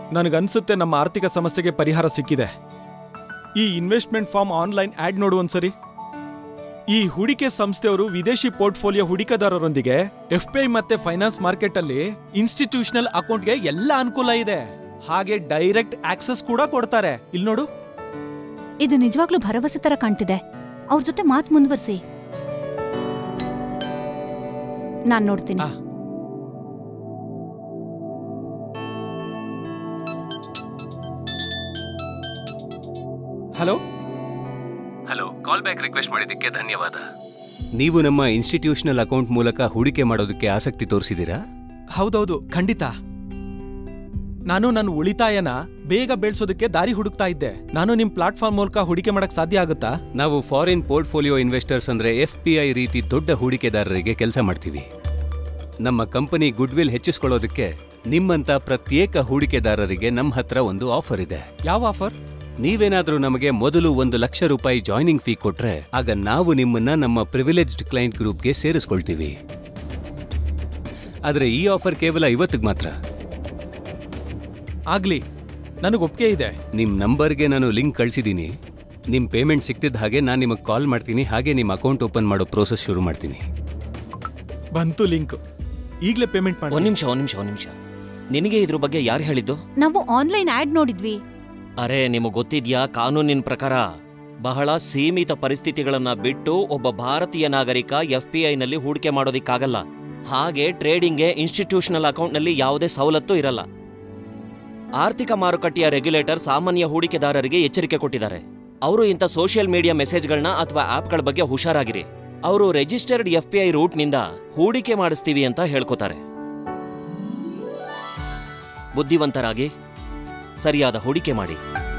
ನನಗನ್ಸುತ್ತೆ ನಮ್ಮ ಆರ್ಥಿಕ ಸಮಸ್ಯೆಗೆ ಪರಿಹಾರ ಸಿಕ್ಕಿದೆ ಈ ಇನ್ವೆಸ್ಟ್ಮೆಂಟ್ ಫಾರ್ಮ್ ಆನ್ಲೈನ್ ಆಡ್ ನೋಡು ಒಂದ್ಸರಿ ಈ ಹೂಡಿಕೆ ಸಂಸ್ಥೆಯವರು ವಿದೇಶಿ ಪೋರ್ಟ್ಫೋಲಿಯೋ ಹೂಡಿಕೆದಾರರೊಂದಿಗೆ ಎಫ್ ಪಿ ಐ ಮತ್ತೆ ಫೈನಾನ್ಸ್ ಮಾರ್ಕೆಟ್ ಅಲ್ಲಿ ಇನ್ಸ್ಟಿಟ್ಯೂಷನಲ್ ಅಕೌಂಟ್ಗೆ ಎಲ್ಲ ಅನುಕೂಲ ಇದೆ ಹಾಗೆ ಡೈರೆಕ್ಟ್ ಆಕ್ಸೆಸ್ ಕೂಡ ಕೊಡ್ತಾರೆ ಇಲ್ಲಿ ನೋಡು ಇದು ನಿಜವಾಗ್ಲೂ ಭರವಸೆ ತರ ಕಾಣ್ತಿದೆ ಅವ್ರ ಜೊತೆ ಮಾತ್ ಮುಂದುವರ್ಸಿ ನಾನ್ ನೋಡ್ತೀನಿ ಆ. Hello hello call back request ಮಾಡಿದ್ದಕ್ಕೆ ಧನ್ಯವಾದ ನೀವು ನಮ್ಮ ಇನ್ಸ್ಟಿಟ್ಯೂಷನಲ್ ಅಕೌಂಟ್ ಮೂಲಕ ಹೂಡಿಕೆ ಮಾಡೋದಕ್ಕೆ ಆಸಕ್ತಿ ತೋರಿಸಿದ್ದೀರಾ ಹೌದೌದು ಖಂಡಿತ ನಾನು ನನ್ನ ಉಳಿತಾಯನ ಬೇಗ ಬೆಳೆಸೋದಕ್ಕೆ ದಾರಿ ಹುಡುಕ್ತಾ ಇದ್ದೆ ನಾನು ನಿಮ್ ಪ್ಲಾಟ್ಫಾರ್ಮ್ ಮೂಲಕ ಹೂಡಿಕೆ ಮಾಡಕ್ ಸಾಧ್ಯ ಆಗುತ್ತಾ ನಾವು ಫಾರಿನ್ ಪೋರ್ಟ್ಫೋಲಿಯೋ ಇನ್ವೆಸ್ಟರ್ಸ್ ಅಂದ್ರೆ ಎಫ್ ಪಿ ಐ ರೀತಿ ದೊಡ್ಡ ಹೂಡಿಕೆದಾರರಿಗೆ ಕೆಲಸ ಮಾಡ್ತೀವಿ ನಮ್ಮ ಕಂಪನಿ ಗುಡ್ವಿಲ್ ಹೆಚ್ಚಿಸ್ಕೊಳ್ಳೋದಕ್ಕೆ ನಿಮ್ಮಂತ ಪ್ರತ್ಯೇಕ ಹೂಡಿಕೆದಾರರಿಗೆ ನಮ್ಮ ಹತ್ರ ಒಂದು ಆಫರ್ ಇದೆ ಯಾವ ಆಫರ್ ನೀವೇನಾದ್ರೂ ನಮಗೆ ಮೊದಲು ಒಂದು ಲಕ್ಷ ರೂಪಾಯಿ ಜಾಯ್ನಿಂಗ್ ಫೀ ಕೊಟ್ರೆ ಆಗ ನಾವು ನಿಮ್ಮನ್ನ ನಮ್ಮ ಪ್ರಿವಿಲೇಜ್ಡ್ ಕ್ಲೈಂಟ್ ಗ್ರೂಪ್ಗೆ ಸೇರಿಸ್ಕೊಳ್ತೀವಿ ಆದರೆ ಈ ಆಫರ್ ಕೇವಲ ಇವತ್ತಿಗೆ ಮಾತ್ರ ಆಗ್ಲಿ ನನಗೆ ಒಪ್ಪಿಗೆ ಇದೆ ನಿಮ್ ನಂಬರ್ಗೆ ನಾನು ಲಿಂಕ್ ಕಳಿಸಿದ್ದೀನಿ ನಿಮ್ ಪೇಮೆಂಟ್ ಸಿಕ್ತಿದ್ದ ಹಾಗೆ ನಾನು ನಿಮಗೆ ಕಾಲ್ ಮಾಡ್ತೀನಿ ಹಾಗೆ ನಿಮ್ಮ ಅಕೌಂಟ್ ಓಪನ್ ಮಾಡೋ ಪ್ರೋಸೆಸ್ ಶುರು ಮಾಡ್ತೀನಿ ಬಂತು ಲಿಂಕ್ ಈಗಲೇ ಪೇಮೆಂಟ್ ಮಾಡಿ ಒಂದ್ ನಿಮಿಷ ಒಂದ್ ನಿಮಿಷ ಒಂದ್ ನಿಮಿಷ ನಿನಗೆ ಇದ್ರ ಬಗ್ಗೆ ಯಾರು ಹೇಳಿದ್ದು ನಾವು ಆನ್ಲೈನ್ ಆಡ್ ನೋಡಿದ್ವಿ ಅರೆ ನಿಮಗೆ ಗೊತ್ತಿದ್ಯಾ ಕಾನೂನಿನ ಪ್ರಕಾರ ಬಹಳ ಸೀಮಿತ ಪರಿಸ್ಥಿತಿಗಳನ್ನ ಬಿಟ್ಟು ಒಬ್ಬ ಭಾರತೀಯ ನಾಗರಿಕ ಎಫ್ ಪಿ ಐನಲ್ಲಿ ಹೂಡಿಕೆ ಮಾಡೋದಿಕ್ಕಾಗಲ್ಲ ಹಾಗೆ ಟ್ರೇಡಿಂಗ್ಗೆ ಇನ್ಸ್ಟಿಟ್ಯೂಷನಲ್ ಅಕೌಂಟ್ನಲ್ಲಿ ಯಾವುದೇ ಸವಲತ್ತು ಇರಲ್ಲ ಆರ್ಥಿಕ ಮಾರುಕಟ್ಟೆಯ ರೆಗ್ಯುಲೇಟರ್ ಸಾಮಾನ್ಯ ಹೂಡಿಕೆದಾರರಿಗೆ ಎಚ್ಚರಿಕೆ ಕೊಟ್ಟಿದ್ದಾರೆ ಅವರು ಇಂಥ ಸೋಷಿಯಲ್ ಮೀಡಿಯಾ ಮೆಸೇಜ್ಗಳನ್ನ ಅಥವಾ ಆಪ್ಗಳ ಬಗ್ಗೆ ಹುಷಾರಾಗಿರಿ ಅವರು ರಿಜಿಸ್ಟರ್ಡ್ ಎಫ್ ಪಿ ಐ ರೂಟ್ನಿಂದ ಹೂಡಿಕೆ ಮಾಡಿಸ್ತೀವಿ ಅಂತ ಹೇಳ್ಕೊತಾರೆ ಬುದ್ಧಿವಂತರಾಗಿ ಸರಿಯಾದ ಹೂಡಿಕೆ ಮಾಡಿ